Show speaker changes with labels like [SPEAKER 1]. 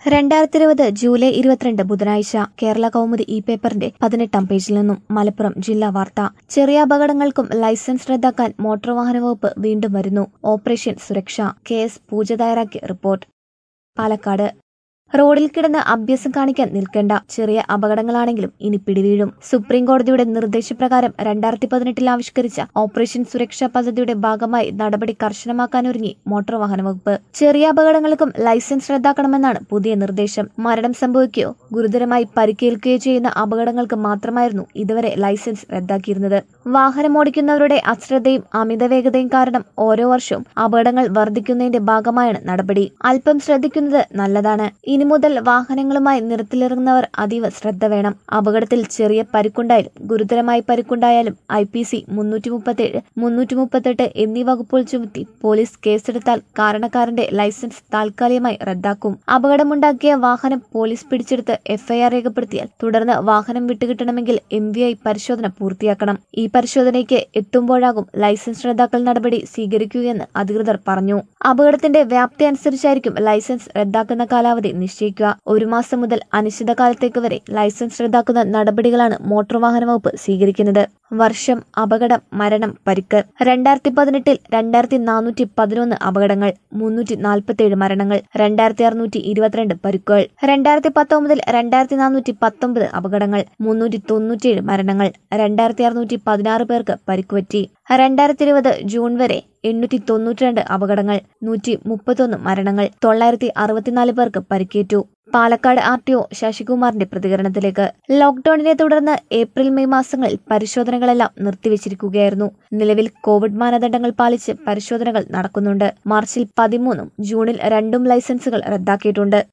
[SPEAKER 1] രണ്ടായിരത്തി ഇരുപത് ജൂലൈ ഇരുപത്തിരണ്ട് ബുധനാഴ്ച കേരള കൗമുദി ഇ പേപ്പറിന്റെ പതിനെട്ടാം പേജിൽ നിന്നും മലപ്പുറം ജില്ലാ വാർത്ത ചെറിയ അപകടങ്ങൾക്കും ലൈസൻസ് റദ്ദാക്കാൻ മോട്ടോർ വാഹന വകുപ്പ് വീണ്ടും വരുന്നു ഓപ്പറേഷൻ സുരക്ഷ കെ എസ് പൂജ തയ്യാറാക്കിയ റിപ്പോർട്ട് പാലക്കാട് റോഡിൽ കിടന്ന് അഭ്യാസം കാണിക്കാൻ നിൽക്കേണ്ട ചെറിയ അപകടങ്ങളാണെങ്കിലും ഇനി പിടിവീഴും സുപ്രീം കോടതിയുടെ നിർദ്ദേശപ്രകാരം രണ്ടായിരത്തി പതിനെട്ടിൽ ആവിഷ്കരിച്ച ഓപ്പറേഷൻ സുരക്ഷാ പദ്ധതിയുടെ ഭാഗമായി നടപടി കർശനമാക്കാനൊരുങ്ങി മോട്ടോർ വാഹന വകുപ്പ് ചെറിയ അപകടങ്ങൾക്കും ലൈസൻസ് റദ്ദാക്കണമെന്നാണ് പുതിയ നിർദ്ദേശം മരണം സംഭവിക്കുകയോ ഗുരുതരമായി പരിക്കേൽക്കുകയോ ചെയ്യുന്ന അപകടങ്ങൾക്ക് മാത്രമായിരുന്നു ഇതുവരെ ലൈസൻസ് റദ്ദാക്കിയിരുന്നത് വാഹനമോടിക്കുന്നവരുടെ അശ്രദ്ധയും അമിതവേഗതയും കാരണം ഓരോ വർഷവും അപകടങ്ങൾ വർദ്ധിക്കുന്നതിന്റെ ഭാഗമായാണ് നടപടി അല്പം ശ്രദ്ധിക്കുന്നത് നല്ലതാണ് ഇനി മുതൽ വാഹനങ്ങളുമായി നിരത്തിലിറങ്ങുന്നവർ അതീവ ശ്രദ്ധ വേണം അപകടത്തിൽ ചെറിയ പരിക്കുണ്ടായാലും ഗുരുതരമായി പരിക്കുണ്ടായാലും ഐ പി സി മുന്നൂറ്റി മുപ്പത്തേഴ് മുന്നൂറ്റി മുപ്പത്തെട്ട് എന്നീ വകുപ്പുകൾ ചുമത്തി പോലീസ് കേസെടുത്താൽ കാരണക്കാരന്റെ ലൈസൻസ് താൽക്കാലികമായി റദ്ദാക്കും അപകടമുണ്ടാക്കിയ വാഹനം പോലീസ് പിടിച്ചെടുത്ത് എഫ്ഐആർ രേഖപ്പെടുത്തിയാൽ തുടർന്ന് വാഹനം വിട്ടുകിട്ടണമെങ്കിൽ എം വി ഐ പരിശോധന പൂർത്തിയാക്കണം ഈ പരിശോധനയ്ക്ക് എത്തുമ്പോഴാകും ലൈസൻസ് റദ്ദാക്കൽ നടപടി സ്വീകരിക്കുകയെന്ന് അധികൃതർ പറഞ്ഞു അപകടത്തിന്റെ വ്യാപ്തി അനുസരിച്ചായിരിക്കും ലൈസൻസ് റദ്ദാക്കുന്ന കാലാവധി നിശ്ചയിക്കുക ഒരു മാസം മുതൽ അനിശ്ചിതകാലത്തേക്ക് വരെ ലൈസൻസ് റദ്ദാക്കുന്ന നടപടികളാണ് മോട്ടോർ വാഹന വകുപ്പ് സ്വീകരിക്കുന്നത് വർഷം അപകടം മരണം പരിക്ക് രണ്ടായിരത്തി പതിനെട്ടിൽ രണ്ടായിരത്തി നാനൂറ്റി പതിനൊന്ന് അപകടങ്ങൾ മുന്നൂറ്റി നാൽപ്പത്തിയേഴ് മരണങ്ങൾ രണ്ടായിരത്തി അറുന്നൂറ്റി ഇരുപത്തിരണ്ട് പരിക്കുകൾ രണ്ടായിരത്തി പത്തൊമ്പതിൽ രണ്ടായിരത്തി നാനൂറ്റി പത്തൊമ്പത് അപകടങ്ങൾ മുന്നൂറ്റി തൊണ്ണൂറ്റിയേഴ് മരണങ്ങൾ രണ്ടായിരത്തി അറുന്നൂറ്റി പതിനാറ് പേർക്ക് പരിക്കുപറ്റി രണ്ടായിരത്തി ഇരുപത് ജൂൺ വരെ എണ്ണൂറ്റി തൊണ്ണൂറ്റിരണ്ട് അപകടങ്ങൾ നൂറ്റി മുപ്പത്തൊന്ന് മരണങ്ങൾ തൊള്ളായിരത്തി അറുപത്തിനാല് പേർക്ക് പരിക്കേറ്റു പാലക്കാട് ആർ ടി ഒ ശശികുമാറിന്റെ പ്രതികരണത്തിലേക്ക് ലോക്ഡൌണിനെ തുടർന്ന് ഏപ്രിൽ മെയ് മാസങ്ങളിൽ പരിശോധനകളെല്ലാം നിർത്തിവച്ചിരിക്കുകയായിരുന്നു നിലവിൽ കോവിഡ് മാനദണ്ഡങ്ങൾ പാലിച്ച് പരിശോധനകൾ നടക്കുന്നുണ്ട് മാർച്ചിൽ പതിമൂന്നും ജൂണിൽ രണ്ടും ലൈസൻസുകൾ റദ്ദാക്കിയിട്ടുണ്ട്